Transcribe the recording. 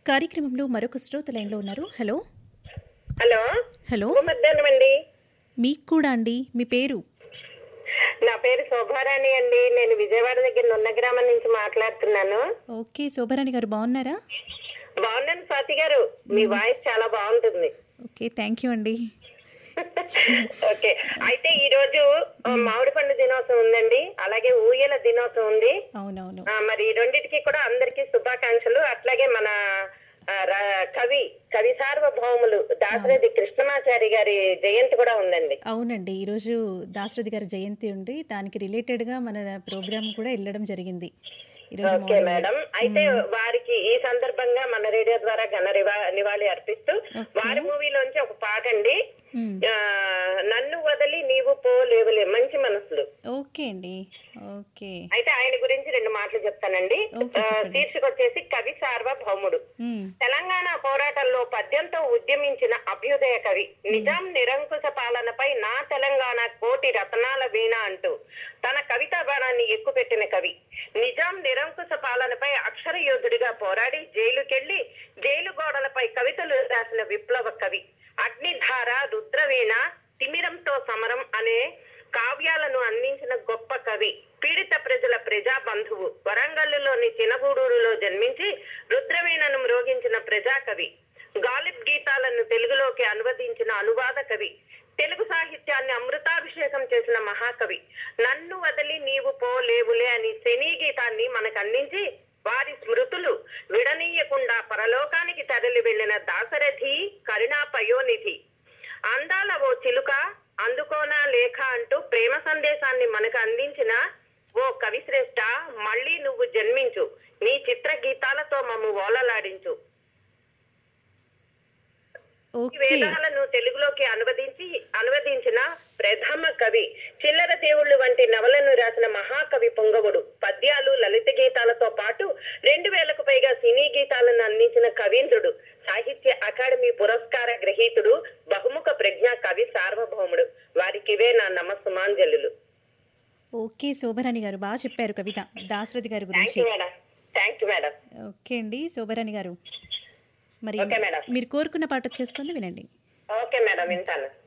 కార్యక్రమంలో మరొక శ్రోత లైన్లో ఉన్నారు హలో హలో హలో శుభ మధ్యాహ్నం అండి మీకు కూడా అండి మీ పేరు నా పేరు శోభారాణి అండి నేను విజయవాడ దగ్గర నున్న గ్రామం నుంచి మాట్లాడుతున్నాను ఓకే శోభారాణి గారు బాగున్నారా బాగున్నాను స్వాతి గారు మీ వాయిస్ చాలా బాగుంటుంది ఓకే థ్యాంక్ యూ అండి ఓకే అయితే ఈ రోజు ఆ, మామిడి పండు దినోత్సవం ఉందండి అలాగే ఊయల దినోత్సవం ఉంది అవునవును ఆ, మరి ఈ రెండింటికి కూడా అందరికీ శుభాకాంక్షలు అట్లాగే మన ఆ, ర- కవి కవి సార్వభౌములు దాశరథి కృష్ణమాచారి గారి జయంతి కూడా ఉందండి అవునండి ఈరోజు దాశరథి గారి జయంతి ఉండి దానికి రిలేటెడ్గా మన ప్రోగ్రామ్ కూడా వెళ్ళడం జరిగింది ఈరోజు ఓకే మార్నింగ్ మేడం అయితే వారికి ఈ సందర్భంగా మన రేడియో ద్వారా ఘన రివా- నివాళి అర్పిస్తూ వారి మూవీలోంచి ఒక పాట అండి మ్మ్. ఆ, నన్ను వదిలి నీవు పోలేవులే మంచి మనసులు ఓకే అండి ఓకే అయితే ఆయన గురించి రెండు మాటలు చెప్తానండి ఓకే, ఆ, శీర్షిక వచ్చేసి కవి సార్వభౌముడు మ్మ్. తెలంగాణ పోరాటంలో పద్యంతో ఉద్యమించిన అభ్యుదయ కవి నిజాం నిరంకుశ పాలనపై నా తెలంగాణ కోటి రతనాల వీణ అంటూ తన కవితా బాణాన్ని ఎక్కుపెట్టిన కవి నిజాం నిరంకుశ పాలనపై అక్షర యోధుడిగా పోరాడి జైలుకెళ్లి జైలు గోడలపై కవితలు రాసిన విప్లవ కవి అగ్నిధార రుద్రవీణ తిమిరంతో సమరం అనే కావ్యాలను అందించిన గొప్ప కవి పీడిత ప్రజల ప్రజా బంధువు వరంగల్లులోని చినగూడూరులో జన్మించి రుద్రవీణను మ్రోగించిన ప్రజాకవి గాలిబ్ గీతాలను తెలుగులోకి అనువదించిన అనువాద కవి తెలుగు సాహిత్యాన్ని అమృతాభిషేకం చేసిన మహాకవి నన్ను వదిలి నీవు పోలేవులే అని శని గీతాన్ని మనకు అందించి వారి స్మృతులు విడనీయకుండా పరలోకానికి తరలి వెళ్లిన దాశరథి కరుణా పయోనిధి అందాల ఓ చిలుక అందుకోనా లేఖ అంటూ ప్రేమ సందేశాన్ని మనకు అందించిన ఓ కవిశ్రేష్ఠ మళ్ళీ నువ్వు జన్మించు నీ చిత్ర గీతాలతో మమ్ము ఓలలాడించు ఈ ఓకే వేదాలను తెలుగులోకి అనువదించి అనువదించిన ప్రథమ కవి చిల్లర దేవుళ్ళు వంటి నవలను రాసిన మహాకవి పొంగవుడు పద్యాలు లలిత గీతాలతో పాటు రెండు వేలకు పైగా సినీ గీతాలను అందించిన కవీంద్రుడు సాహిత్య అకాడమీ పురస్కార గ్రహీతుడు బహుముఖ ప్రజ్ఞా కవి సార్వభౌముడు వారికివే నా నమస్సుమాంజలు ఓకే శోభరాణి గారు బాగా చెప్పారు కవిత దాశరథి గారి థ్యాంక్ గురించి you madam thank you madam okay అండి శోభరాణి గారు మరి ఓకే మేడం మీరు కోరుకున్న పాట వచ్చేస్తుంది వినండి ఓకే మేడం వింటాను